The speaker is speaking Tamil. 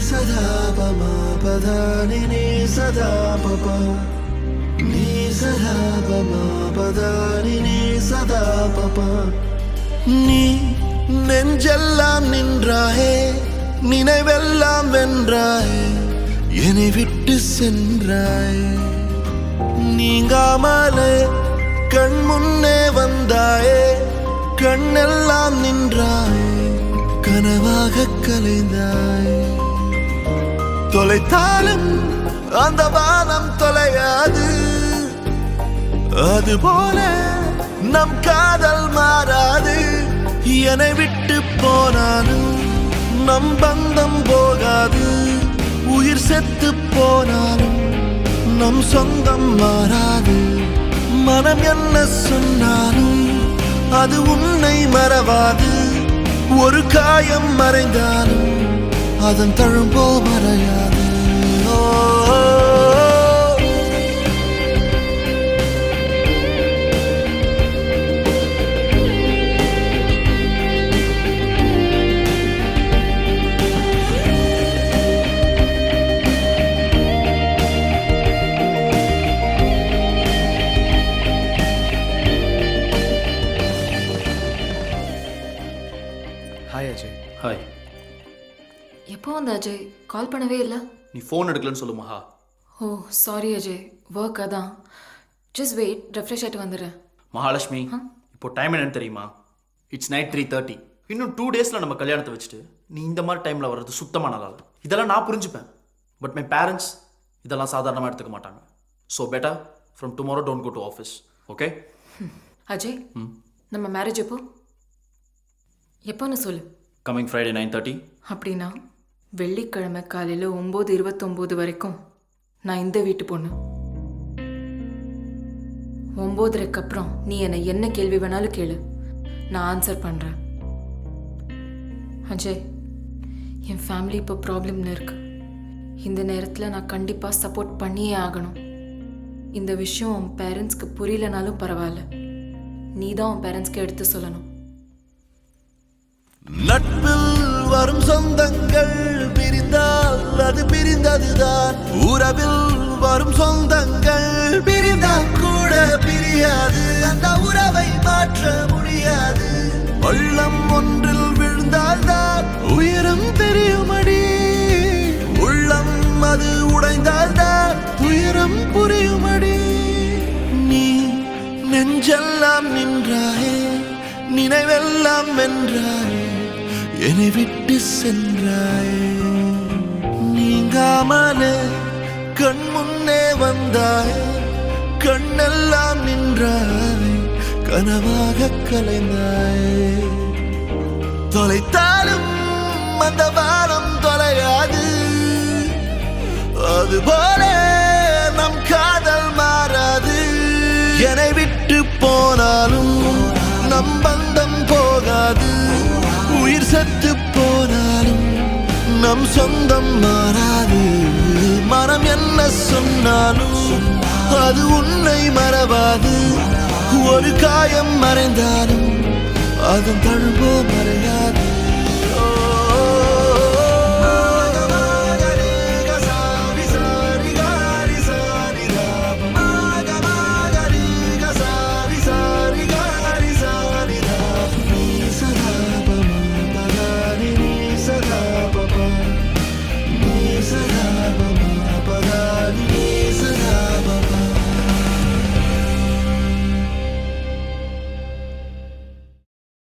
సదా పమ పదాని నీ సదా పప నీ సదా పమ పదాని నీ సదా పప நீ நெஞ்செல்லாம் நின்றாயே நினைவெல்லாம் வென்றாயே என்னை விட்டு சென்றாய் நீங்காமலே கண் முன்னே வந்தாயே கண்ணெல்லாம் நின்றாய் கனவாக கலைந்தாய் தொலைத்தாலும் அந்த வானம் தொலையாது அதுபோல நம் காதல் மாறாது என்னை விட்டு போனாலும் நம் பந்தம் போகாது உயிர் செத்து போனாலும் நம் சொந்தம் மாறாது மனம் என்ன சொன்னாலும் அது உன்னை மறவாது ஒரு காயம் மறைந்தாலும் அதன் தழும்போ மறையாது oh, oh, oh. Hi Ajay hi எப்போ வந்த அஜய் கால் பண்ணவே இல்லை நீ ஃபோன் எடுக்கலன்னு சொல்லு Maha oh sorry Ajay work அதான் ஜஸ்ட் வெயிட் ரெஃப்ரெஷ் ஆகிட்டு வந்துடுறேன் மகாலட்சுமி இப்போ டைம் என்னன்னு தெரியுமா இட்ஸ் நைட் த்ரீ தேர்ட்டி இன்னும் டூ டேஸில் நம்ம கல்யாணத்தை வச்சுட்டு நீ இந்த மாதிரி டைமில் வர்றது சுத்தமாக நல்லா இல்லை இதெல்லாம் நான் புரிஞ்சுப்பேன் பட் மை பேரண்ட்ஸ் இதெல்லாம் சாதாரணமாக எடுத்துக்க மாட்டாங்க so better from tomorrow don't go to office okay Ajay நம்ம மேரேஜ் எப்போ எப்போன்னு சொல்லு கமிங் ஃப்ரைடே நைன் தேர்ட்டி அப்படின்னா வெள்ளிக்கிழமை காலையில் ஒம்பது இருபத்தொம்போது வரைக்கும் நான் இந்த வீட்டு பொண்ணு ஒம்போதரைக்கு அப்புறம் நீ என்னை என்ன கேள்வி வேணாலும் கேளு நான் ஆன்சர் பண்ணுறேன் அஜய் என் ஃபேமிலி இப்போ ப்ராப்ளம்ல இருக்கு இந்த நேரத்தில் நான் கண்டிப்பாக சப்போர்ட் பண்ணியே ஆகணும் இந்த விஷயம் உன் பேரண்ட்ஸ்க்கு புரியலனாலும் பரவாயில்ல நீ தான் உன் பேரண்ட்ஸ்க்கு எடுத்து சொல்லணும் நட்பில் வரும் சொந்தங்கள் பிரிந்தால் அது பிரிந்ததுதான் உறவில் வரும் சொந்தங்கள் பிரிந்தால் கூட பிரியாது அந்த உறவை மாற்ற முடியாது பள்ளம் ஒன்றில் விழுந்தால்தான் உயரம் தெரியுமடி உள்ளம் அது உடைந்தால்தான் துயரம் புரியுமடி நீ நெஞ்செல்லாம் நின்றாயே நினைவெல்லாம் வென்றாயே என்னை விட்டு சென்றாயே நீங்காமலே கண் முன்னே வந்தாயே கண்ணெல்லாம் நின்றாய் கனவாக கலைந்தாயே தொலைத்தாலும் அந்த வானம் தொலையாது அதுபோல நம் காதல் மாறாது என்னை விட்டு போனாலும் நம் பந்தம் போகாது உயிர் செத்து போனாலும் நம் சொந்தம் மாறாது மனம் என்ன சொன்னாலும் அது உன்னை மறவாது ஒரு காயம் மறைந்தாலும் அதன் தழும்போ மறையாது